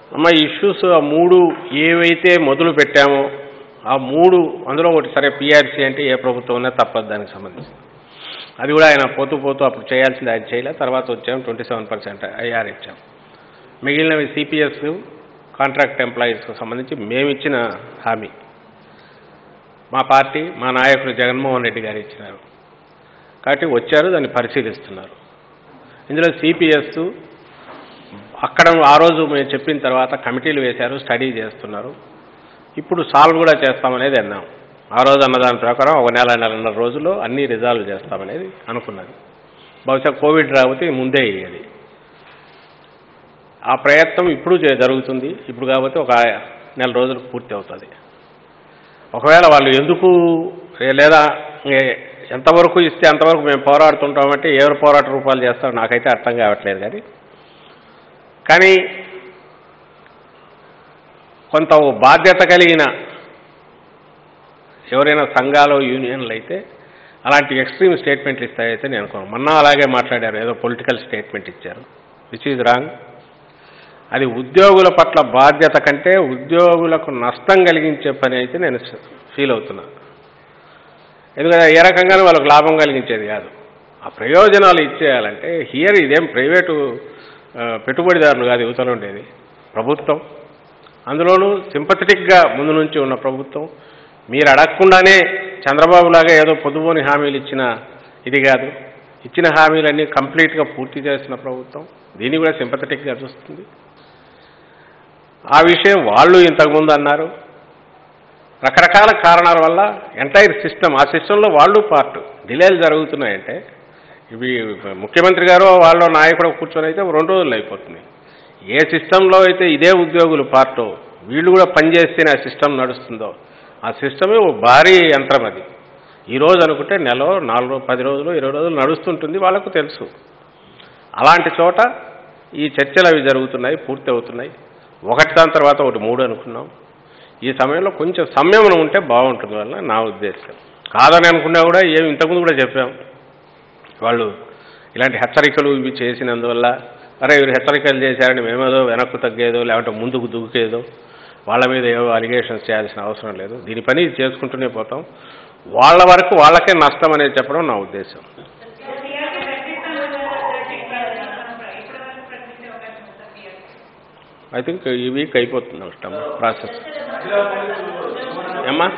అమ్మ ఇష్యూస్ ఆ మూడు ఏవైతే మొదలు పెట్టామో ఆ మూడు అందులో ఒకటి సరే పిఆర్సీ అంటే ఏ ప్రభుత్వం ఉన్నా తప్పదు దానికి సంబంధించి అది కూడా ఆయన పోతూ పోతూ అప్పుడు చేయాల్సింది ఆయన చేయలే తర్వాత వచ్చాము ట్వంటీ సెవెన్ పర్సెంట్ ఐఆర్ ఇచ్చాం మిగిలినవి సిపిఎస్ కాంట్రాక్ట్ ఎంప్లాయీస్కి సంబంధించి మేమిచ్చిన హామీ మా పార్టీ మా నాయకుడు జగన్మోహన్ రెడ్డి గారు ఇచ్చినారు కాబట్టి వచ్చారు దాన్ని పరిశీలిస్తున్నారు ఇందులో సిపిఎస్ అక్కడ ఆ రోజు మేము చెప్పిన తర్వాత కమిటీలు వేశారు స్టడీ చేస్తున్నారు ఇప్పుడు సాల్వ్ కూడా చేస్తామనేది అన్నాం ఆ రోజు అన్న దాని ప్రకారం ఒక నెల నెలన్నర రోజుల్లో అన్నీ రిజాల్వ్ చేస్తామనేది అనుకున్నది బహుశా కోవిడ్ రాకపోతే ముందే అయ్యేది ఆ ప్రయత్నం ఇప్పుడు చే- జరుగుతుంది ఇప్పుడు కాబట్టి ఒక నెల రోజులకు పూర్తి అవుతుంది ఒకవేళ వాళ్ళు ఎందుకు ఏ- లేదా ఏ- ఎంతవరకు ఇస్తే అంతవరకు మేము పోరాడుతుంటామంటే ఎవరు పోరాట రూపాలు చేస్తారో నాకైతే అర్థం కావట్లేదు కానీ కానీ కొంత ఓ బాధ్యత కలిగిన ఎవరైనా సంఘాలు యూనియన్లు అయితే అలాంటి ఎక్స్ట్రీమ్ స్టేట్మెంట్లు ఇస్తాయైతే నేను అనుకోను మొన్న అలాగే మాట్లాడారు ఏదో పొలిటికల్ స్టేట్మెంట్ ఇచ్చారు విచ్ ఈజ్ రాంగ్ అది ఉద్యోగుల పట్ల బాధ్యత కంటే ఉద్యోగులకు నష్టం కలిగించే పని అయితే నేను ఫీల్ అవుతున్నాను ఎందుకంటే ఏ రకంగానూ వాళ్ళకు లాభం కలిగించేది కాదు ఆ ప్రయోజనాలు ఇచ్చేయాలంటే హియర్ ఇదేం ప్రైవేటు ఆ, పెట్టుబడిదారులు కాదు యువతలు ఉండేది ప్రభుత్వం అందులోనూ సింపథెటిక్గా ముందు నుంచి ఉన్న ప్రభుత్వం మీరు అడగకుండానే చంద్రబాబు లాగా ఏదో పొదుపుని హామీలు ఇచ్చిన ఇది కాదు ఇచ్చిన హామీలన్నీ కంప్లీట్గా పూర్తి చేసిన ప్రభుత్వం దీన్ని కూడా సింపథెటిక్గా చూస్తుంది ఆ విషయం వాళ్ళు ఇంతకుముందు అన్నారు రకరకాల కారణాల వల్ల ఎంటైర్ సిస్టమ్ ఆ సిస్టంలో వాళ్ళు పార్ట్ డిలేలు జరుగుతున్నాయంటే ఇవి ముఖ్యమంత్రి గారు వాళ్ళ నాయకుడు కూర్చొని అయితే రెండు రోజులు అయిపోతుంది ఏ సిస్టంలో అయితే ఇదే ఉద్యోగులు పార్టో వీళ్ళు కూడా పనిచేస్తేనే ఆ సిస్టమ్ నడుస్తుందో ఆ సిస్టమే ఓ భారీ యంత్రం అది ఈ రోజు అనుకుంటే నెల నాలుగు రోజు పది రోజులు ఇరవై రోజులు నడుస్తుంటుంది వాళ్ళకు తెలుసు అలాంటి చోట ఈ చర్చలు అవి జరుగుతున్నాయి పూర్తి అవుతున్నాయి ఒకటి దాని తర్వాత ఒకటి మూడు అనుకున్నాం ఈ సమయంలో కొంచెం సంయమనం ఉంటే బాగుంటుంది వల్ల నా ఉద్దేశం కాదని అనుకున్నా కూడా ఏమి ఇంతకుముందు కూడా చెప్పాం వాళ్ళు ఇలాంటి హెచ్చరికలు ఇవి చేసినందువల్ల అరే వీరు హెచ్చరికలు చేశారని మేమేదో వెనక్కు తగ్గేదో లేకుంటే ముందుకు దూకేదో వాళ్ళ మీద ఏవో అలిగేషన్స్ చేయాల్సిన అవసరం లేదు దీని పని చేసుకుంటూనే పోతాం వాళ్ళ వరకు వాళ్ళకే నష్టం అనేది చెప్పడం నా ఉద్దేశం ఐ థింక్ ఈ వీక్ అయిపోతుంది ఇష్టం ప్రాసెస్ ఏమ్మా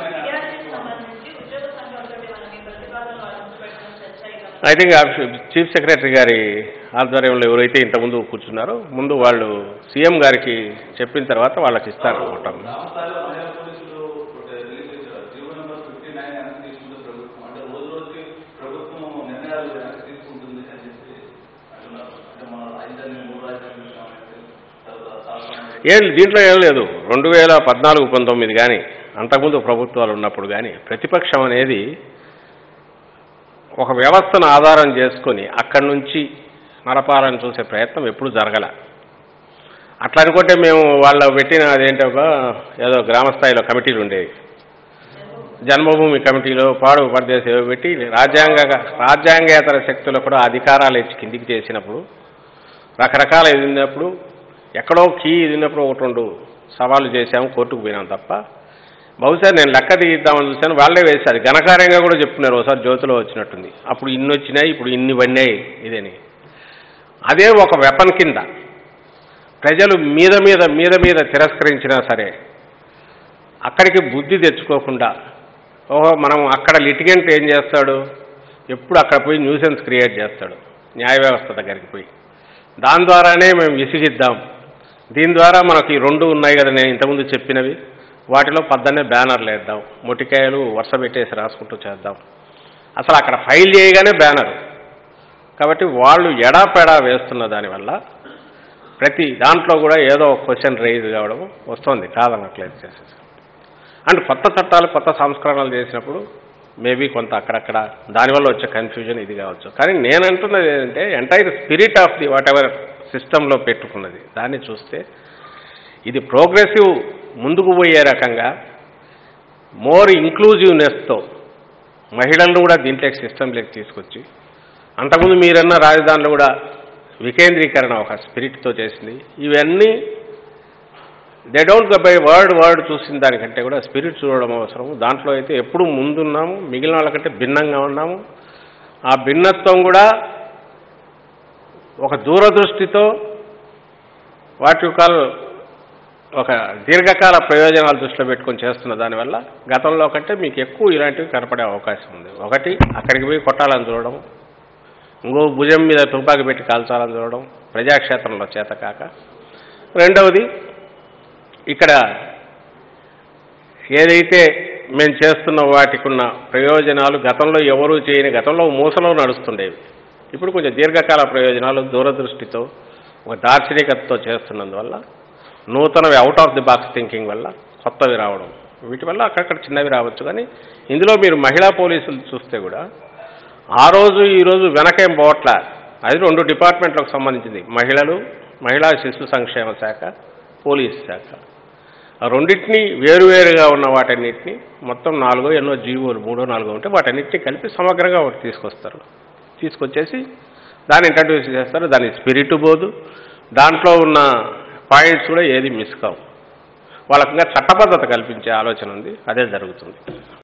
ఐ థింక్ చీఫ్ సెక్రటరీ గారి ఆధ్వర్యంలో ఎవరైతే ఇంతకుముందు కూర్చున్నారో ముందు వాళ్ళు సీఎం గారికి చెప్పిన తర్వాత వాళ్ళకి ఇస్తారు అనమాట గ్రామస్థాయిలో మహిళా పోలీసులు రిలీజ్ చేశారు జీవో నెంబర్ ఫిఫ్టీ నైన్ వెనక్కి తీసుకుంటే ప్రభుత్వం అంటే రోజు రోజుకి ప్రభుత్వం నిర్ణయాలు వెనక్కి తీసుకుంటుంది అని చెప్పి అంటున్నారు అంటే మన రాజధాని మూడు రాజధాని విషయం అనేది తర్వాత సాధారణ ఏం దీంట్లో ఏం లేదు రెండు వేల పద్నాలుగు పంతొమ్మిది కానీ అంతకుముందు ప్రభుత్వాలు ఉన్నప్పుడు కానీ ప్రతిపక్షం అనేది ఒక వ్యవస్థను ఆధారం చేసుకొని అక్కడి నుంచి నడపాలని చూసే ప్రయత్నం ఎప్పుడు జరగల అట్లా అనుకుంటే మేము వాళ్ళ పెట్టిన అదేంటో ఏదో గ్రామ స్థాయిలో కమిటీలు ఉండేవి జన్మభూమి కమిటీలో పాడు పరదేశ ఏవో పెట్టి రాజ్యాంగ రాజ్యాంగేతర శక్తులు కూడా అధికారాలు ఇచ్చి కిందికి చేసినప్పుడు రకరకాల ఇది ఉన్నప్పుడు ఎక్కడో కీ ఇది ఉన్నప్పుడు ఒకటి రెండు సవాళ్ళు చేశాము కోర్టుకు పోయినాం తప్ప బహుశా నేను లెక్క తీద్దామని చూశాను వాళ్ళే వేశారు ఘనకార్యంగా కూడా చెప్తున్నారు ఒకసారి జ్యోతిలో వచ్చినట్టుంది అప్పుడు ఇన్ని వచ్చినాయి ఇప్పుడు ఇన్ని పడినాయి ఇదని అదే ఒక వెపన్ కింద ప్రజలు మీద మీద మీద మీద తిరస్కరించినా సరే అక్కడికి బుద్ధి తెచ్చుకోకుండా ఓహో మనం అక్కడ లిటిగెంట్ ఏం చేస్తాడు ఎప్పుడు అక్కడ పోయి న్యూసెన్స్ క్రియేట్ చేస్తాడు న్యాయ వ్యవస్థ దగ్గరికి పోయి దాని ద్వారానే మేము విసిగిద్దాం దీని ద్వారా మనకి ఈ రెండు ఉన్నాయి కదా నేను ఇంతకుముందు చెప్పినవి వాటిలో పద్దనే బ్యానర్లు వేద్దాం మొటికాయలు వరుస పెట్టేసి రాసుకుంటూ చేద్దాం అసలు అక్కడ ఫైల్ చేయగానే బ్యానర్ కాబట్టి వాళ్ళు ఎడాపెడా వేస్తున్న దానివల్ల ప్రతి దాంట్లో కూడా ఏదో ఒక క్వశ్చన్ రైజ్ కావడం వస్తుంది కాదనట్లేదు చేసేసి అండ్ కొత్త చట్టాలు కొత్త సంస్కరణలు చేసినప్పుడు మేబీ కొంత అక్కడక్కడ దానివల్ల వచ్చే కన్ఫ్యూజన్ ఇది కావచ్చు కానీ నేను అంటున్నది ఏంటంటే entire spirit of the whatever సిస్టంలో పెట్టుకున్నది దాన్ని చూస్తే ఇది ప్రోగ్రెసివ్ ముందుకు పోయే రకంగా మోర్ ఇంక్లూజివ్నెస్తో మహిళలను కూడా దీంట్లోకి సిస్టంలోకి తీసుకొచ్చి అంతకుముందు మీరన్న రాజధానిలో కూడా వికేంద్రీకరణ ఒక స్పిరిట్తో చేసింది ఇవన్నీ they don't go by word word చూసిన దానికంటే కూడా స్పిరిట్ చూడడం అవసరం దాంట్లో అయితే ఎప్పుడు ముందున్నాము మిగిలిన వాళ్ళకంటే భిన్నంగా ఉన్నాము ఆ భిన్నత్వం కూడా ఒక దూరదృష్టితో వాట్ యు కాల్ ఒక దీర్ఘకాల ప్రయోజనాలు దృష్టిలో పెట్టుకొని చేస్తున్న దానివల్ల గతంలో కంటే మీకు ఎక్కువ ఇలాంటివి కనపడే అవకాశం ఉంది ఒకటి అక్కడికి పోయి కొట్టాలని చూడడం ఇంకో భుజం మీద తుపాకీ పెట్టి కాల్చాలని చూడడం ప్రజాక్షేత్రంలో చేత కాక రెండవది ఇక్కడ ఏదైతే మేము చేస్తున్న వాటికి ఉన్న ప్రయోజనాలు గతంలో ఎవరూ చేయని గతంలో మూసలో నడుస్తుండేవి ఇప్పుడు కొంచెం దీర్ఘకాల ప్రయోజనాలు దూరదృష్టితో ఒక దార్శనికతతో చేస్తున్నందువల్ల నూతనవి out of the box thinking వల్ల కొత్తవి రావడం వీటి వల్ల అక్కడక్కడ చిన్నవి రావచ్చు కానీ ఇందులో మీరు మహిళా పోలీసులు చూస్తే కూడా ఆ రోజు ఈ రోజు వెనకేం పోవట్లా అది రెండు డిపార్ట్మెంట్లకు సంబంధించింది మహిళలు మహిళా శిశు సంక్షేమ శాఖ పోలీస్ శాఖ ఆ రెండింటినీ వేరువేరుగా ఉన్న వాటన్నిటిని మొత్తం నాలుగో ఎన్నో జీవోలు మూడో నాలుగో ఉంటే వాటన్నిటిని కలిపి సమగ్రంగా ఒకటి తీసుకొస్తారు తీసుకొచ్చేసి దాన్ని ఇంట్రడ్యూస్ చేస్తారు దాని స్పిరిట్ పోదు దాంట్లో ఉన్న పాయింట్స్ కూడా ఏది మిస్ కావు వాళ్ళకి ఇంకా చట్టబద్ధత కల్పించే ఆలోచన ఉంది అదే జరుగుతుంది